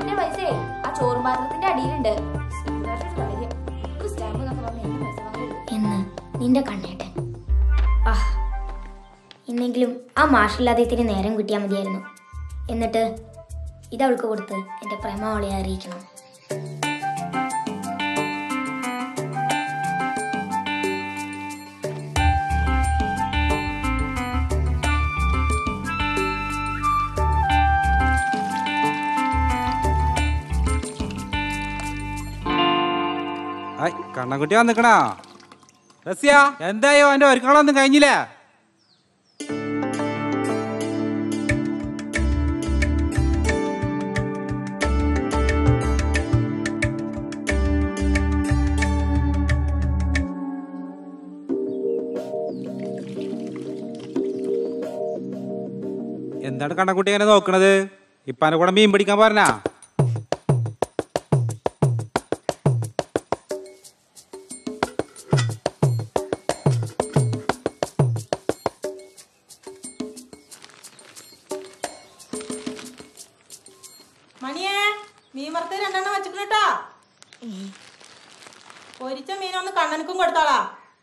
സ്റ്റാമ്പിന്റെ പൈസയെ ആ ചോറും പാത്രത്തിന്റെ അടിയിലുണ്ട് വേറൊരു കാര്യം ഒരു സ്റ്റാമ്പ് എന്നൊക്കെ പറഞ്ഞാൽ എന്നെ പൈസ വാങ്ങുള്ളൂ എന്ന് നിന്റെ കണ്ണേട്ടൻ ആ ഇന്നെങ്കിലും ആ മാഷില്ലാതെ ഇത്തിരി നേരം കിട്ടിയാൽ മതിയായിരുന്നു എന്നിട്ട് ഇതവൾക്ക് കൊടുത്ത് എൻ്റെ പ്രേമാവളെ അറിയിക്കണം ഹായ് കണ്ണൻകുട്ടി വന്നിക്കണാ റസ്യ എന്തായോ എന്റെ ഒരുക്കളൊന്നും കഴിഞ്ഞില്ലേ എന്താണ് കണ്ണൻകുട്ടി ഇങ്ങനെ നോക്കണത് ഇപ്പാനെ കൂടെ മീൻ പിടിക്കാൻ പറഞ്ഞാ മണിയേ മീൻ വറുത്ത് രണ്ടെണ്ണം വെച്ചിട്ടോ പൊരിച്ച മീനൊന്ന് കണ്ണനക്കും കൊടുത്താളാ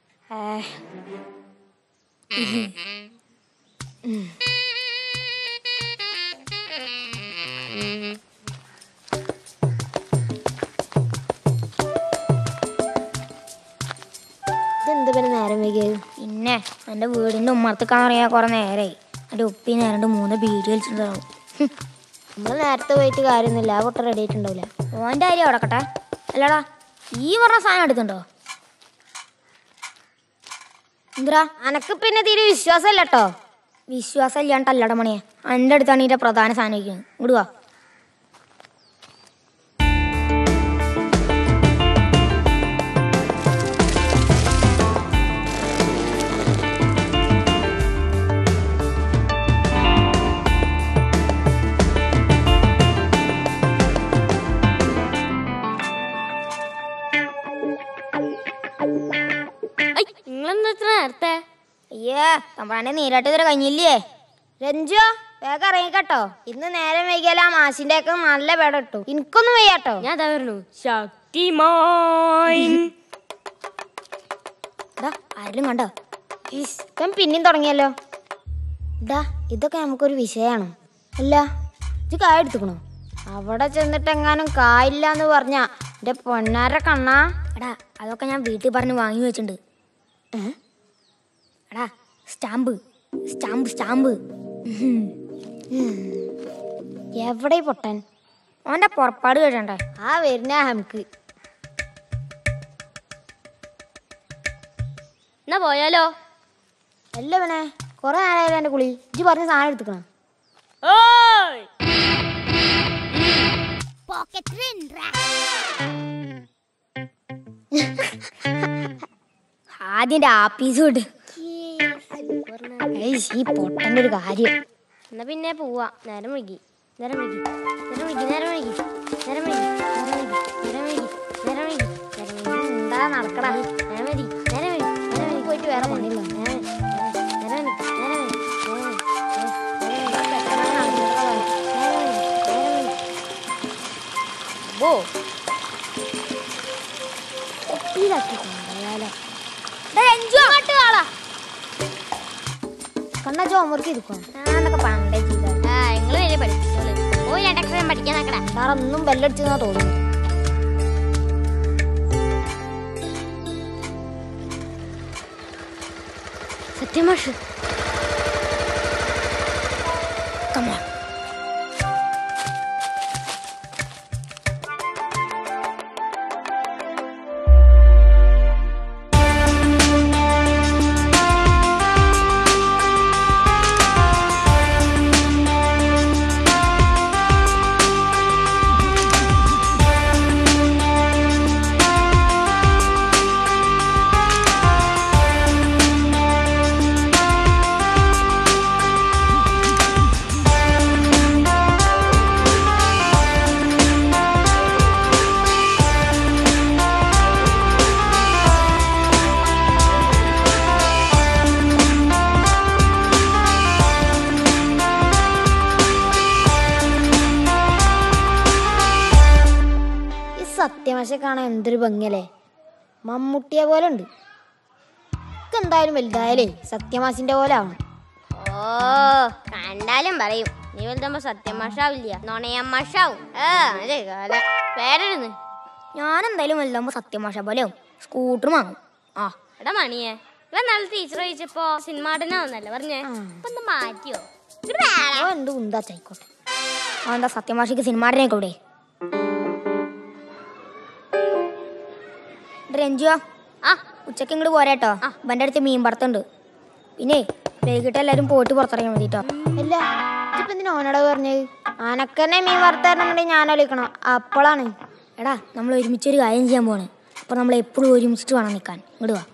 ഇതെന്ത് പിന്നെ നേരം വൈകിയത് പിന്നെ എൻ്റെ വീടിൻ്റെ ഉമ്മർത്തിക്കാൻ അറിയാൻ കുറേ നേരമായി എൻ്റെ ഉപ്പി നേരണ്ട് മൂന്ന് ബീഡി വലിച്ചിട്ടുണ്ടാവും നമ്മൾ നേരത്തെ പോയിട്ട് കാര്യമൊന്നുമില്ല ആ പൊട്ട റെഡി ആയിട്ടുണ്ടാവില്ല ഓൻ്റെ കാര്യം അടക്കട്ടെ അല്ലടാ ഈ പറഞ്ഞ സാധനം എടുത്തുണ്ടോ എന്തിരാ അനക്ക് പിന്നെ തീരെ വിശ്വാസമല്ല കേട്ടോ വിശ്വാസം ഇല്ലാണ്ടല്ലട മണിയെ എൻ്റെ അടുത്താണ് ഇതിൻ്റെ പ്രധാന സാധനം ഇരിക്കുന്നത് ഇങ്ങോട്ട് വാ നിങ്ങളെന്താ ഇത്ര നേരത്തെ അയ്യേ തമ്പ്രാന്റെ നീരാട്ട് ഇതുവരെ കഴിഞ്ഞില്ലേ രഞ്ജു വേഗം ഇറങ്ങിക്കട്ടോ ഇന്ന് നേരം വൈകിയാൽ ആ മാഷിന്റെ ഒക്കെ നല്ല പേട ഇട്ടു എനിക്കൊന്നും വയ്യാട്ടോ ഞാൻ അതാ പറഞ്ഞു ശക്തിമാൻ ഡാ ആരെങ്കിലും കണ്ടോ ഇസ്, ഇവൻ പിന്നെയും തുടങ്ങിയല്ലോ ഡാ ഇതൊക്കെ നമുക്കൊരു വിഷയമാണ് അല്ല ഇത് കായ എടുത്തുക്കണോ അവിടെ ചെന്നിട്ട് എങ്ങാനും കായില്ല എന്ന് പറഞ്ഞ എന്റെ പൊന്നാര കണ്ണാ എടാ അതൊക്കെ ഞാൻ വീട്ടിൽ പറഞ്ഞ് വാങ്ങി വെച്ചിട്ടുണ്ട് ഏ? എടാ സ്റ്റാമ്പ് സ്റ്റാമ്പ് സ്റ്റാമ്പ് ഉഹും. ഉം. എവിടെ ഈ പൊട്ടൻ ഓന്റെ പുറപ്പാട് കേട്ടണ്ടേ ആ വരുന്ന ഹംക്ക് എന്നാ പോയാലോ അല്ല പിന്നെ കൊറേ നേരമായാലും എന്റെ കുളി ഇജ്ജ് പറഞ്ഞ സാധനം എടുത്തുക്കണം ഓയ് ആദ്യം ആപ്പീസ് വിട് ഏയ്, ഈ പൊട്ടന്റെ ഒരു കാര്യം എന്നാ പിന്നെ പോവാ നേരം വൈകി നേരം വൈകി നേരം വൈകി നേരം വൈകി നേരം വൈകി നേരം വൈകി നേരം വൈകി നേരം വൈകി നേരം വൈകി എന്താ നടക്കടാ നേരം വൈകി നേരം വൈകി നേരം വൈകി പോയിട്ട് വേറെ പണിയില്ല നേരം വൈകി നേരം വൈകി നേരം വൈകി നേരം വൈകി ഓ ഇതാക്കി കൊണ്ടുപോയാലോ കണ്ണാ ഹോംവർക്ക് ഇരിക്കണം ഞാനൊക്കെ പണ്ടേ ചെയ്ത ആ നിങ്ങള് വലിയ പഠിച്ചോളൂ പോയി രണ്ടക്ഷരം പഠിക്കാൻ നോക്കടാ സാർ ഒന്നും ബെല്ലടിച്ചെന്നാ തോന്നുന്നു സത്യമാഷ് കമാ ആ സത്യമാശെ കാണാൻ എന്തൊരു ഭംഗിയല്ലേ മമ്മൂട്ടിയെ പോലെ ഉണ്ട് എന്തായാലും വലുതായാലേ സത്യമാസിന്റെ പോലെ ആവണം ഓ കണ്ടാലും പറയും നീ വലുതാകുമ്പോ സത്യമാഷാവില്ല നൊണയമ്മാഷാവും ഏ അതെ കാലം പേരരുന്ന് ഞാനെന്തായാലും വലുതാകുമ്പോ സത്യമാഷ പോലെയാവും സ്കൂട്ടർ വാങ്ങും ആ എടാ മണിയെ ഇവ നാളെ ടീച്ചർ ചോദിച്ചപ്പോ സിനിമ നടനാന്നല്ലേ പറഞ്ഞേ അപ്പൊ എന്താ മാറ്റിയോ ഇങ്ങട് വാ. ഓ എന്ത് ഉണ്ടായിക്കോട്ടെ ആ എന്താ സത്യമാഷിക്ക് സിനിമാടനെ കൂടെ രഞ്ജുവാ ആ ഉച്ചക്ക് ഇങ്ങോട്ട് പോരാട്ടോ ഇവന്റെ അടുത്ത് മീൻ പറത്തുണ്ട് പിന്നെ വൈകിട്ട് എല്ലാരും പോയിട്ട് പുറത്തിറങ്ങിയാൽ മതി കേട്ടോ അല്ല ഇപ്പൊ എന്തിനാ ഓനോട് പറഞ്ഞത് അനക്കന്നെ മീൻ വറുത്തരണമെന്നുണ്ടെങ്കിൽ ഞാൻ ആലോചിക്കണം അപ്പോഴാണ് എടാ നമ്മൾ ഒരുമിച്ച് ഒരു കാര്യം ചെയ്യാൻ പോണ് അപ്പൊ നമ്മൾ എപ്പോഴും ഒരുമിച്ചിട്ട് വേണം നിൽക്കാൻ ഇങ്ങോട്ട് വാ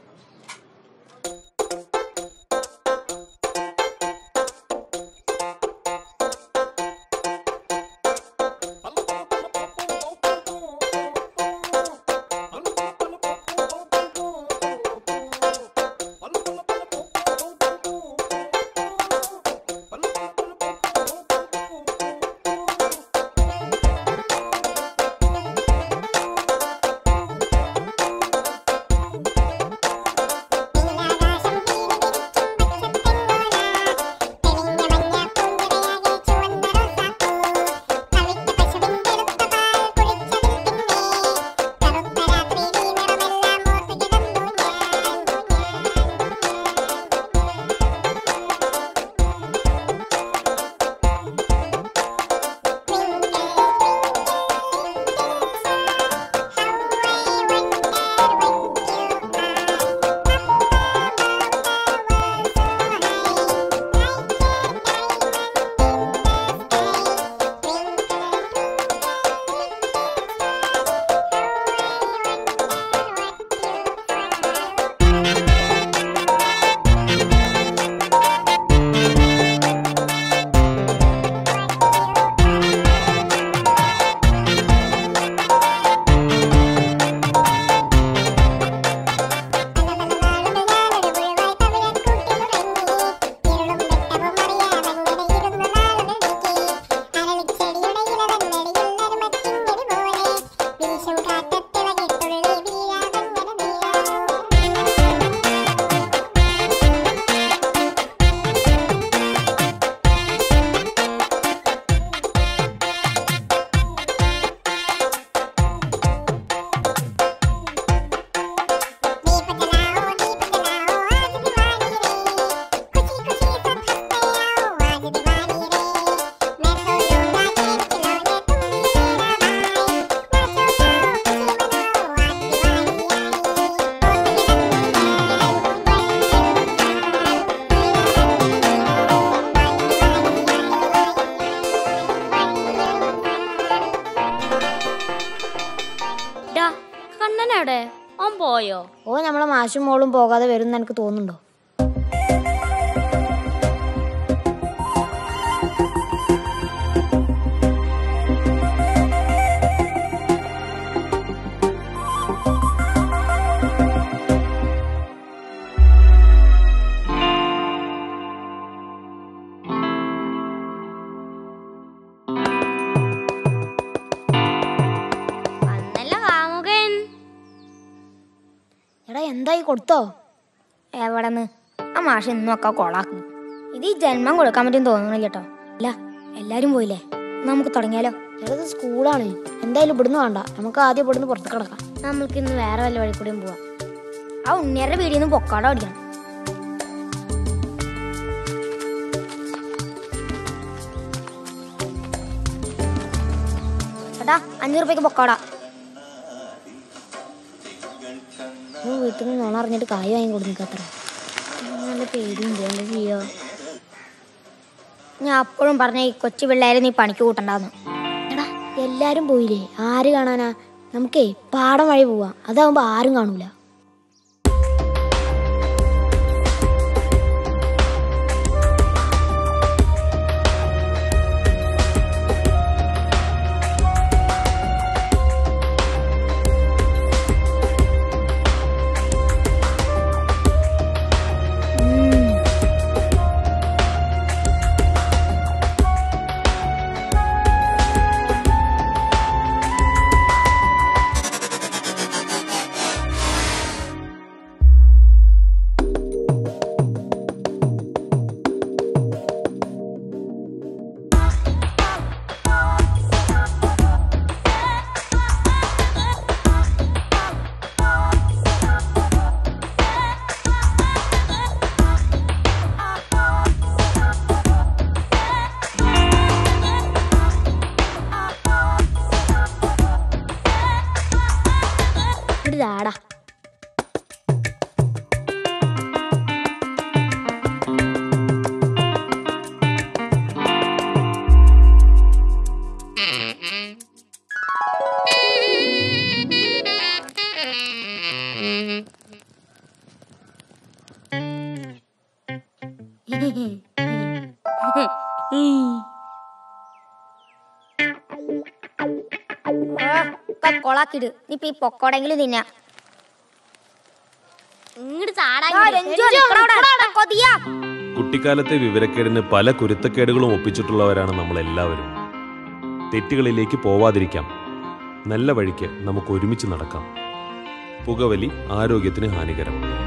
ഡാ കണ്ണനെവിടെ ഓൻ പോയോ ഓ നമ്മളെ മാഷും മോളും പോകാതെ വരും എന്ന് എനിക്ക് തോന്നുന്നുണ്ടോ വന്നല്ല കാമുകൻ എടാ എന്തായി കൊടുത്തോ എവിടെന്ന് ആ മാഷ് ഇന്നും ഒക്കെ കൊളാക്കും ഇത് ഈ ജന്മം കൊടുക്കാൻ പറ്റും തോന്നുന്നില്ല കേട്ടോ അല്ല എല്ലാരും പോയില്ലേ എന്നാ നമുക്ക് തുടങ്ങിയാലോ എടാ ഇത് സ്കൂളാണ് എന്തായാലും ഇവിടുന്ന് വേണ്ട നമുക്ക് ആദ്യം ഇവിടുന്ന് പുറത്ത് കിടക്കാം നമ്മൾക്ക് ഇന്ന് വേറെ വല്ല വഴി കൂടിയും പോവാം ആ ഉണ്ണിയരുടെ വീടിൽ നിന്ന് പൊക്കാട അടിക്കണം ചേട്ടാ അഞ്ഞൂറ് രൂപയ്ക്ക് പൊക്കാട വീട്ടിൽ നിന്ന് നോണ അറിഞ്ഞിട്ട് കായ് വാങ്ങി കൊടുക്കത്ര നല്ല പേടിയുണ്ട് എന്താ ചെയ്യോ ഞാൻ അപ്പോഴും പറഞ്ഞ ഈ കൊച്ചു പിള്ളേരെ നീ പണിക്ക് കൂട്ടണ്ടാന്ന് എടാ എല്ലാരും പോയില്ലേ ആര് കാണാനാ നമുക്കേ പാടം വഴി പോവാം അതാവുമ്പോ ആരും കാണൂല കൊളാക്കിട് നീ ഇപ്പൊ ഈ പൊക്കോടെങ്കിലും തിന്നാ ഇങ്ങോട്ട് ചാടാ ആ, രഞ്ജു, നിക്കടാ അവിടെ. കൊതിയാ. കുട്ടിക്കാലത്തെ വിവരക്കേടിന് പല കുരുത്തക്കേടുകളും ഒപ്പിച്ചിട്ടുള്ളവരാണ് നമ്മളെല്ലാവരും തെറ്റുകളിലേക്ക് പോവാതിരിക്കാം നല്ല വഴിക്ക് നമുക്ക് ഒരുമിച്ച് നടക്കാം പുകവലി ആരോഗ്യത്തിന് ഹാനികരം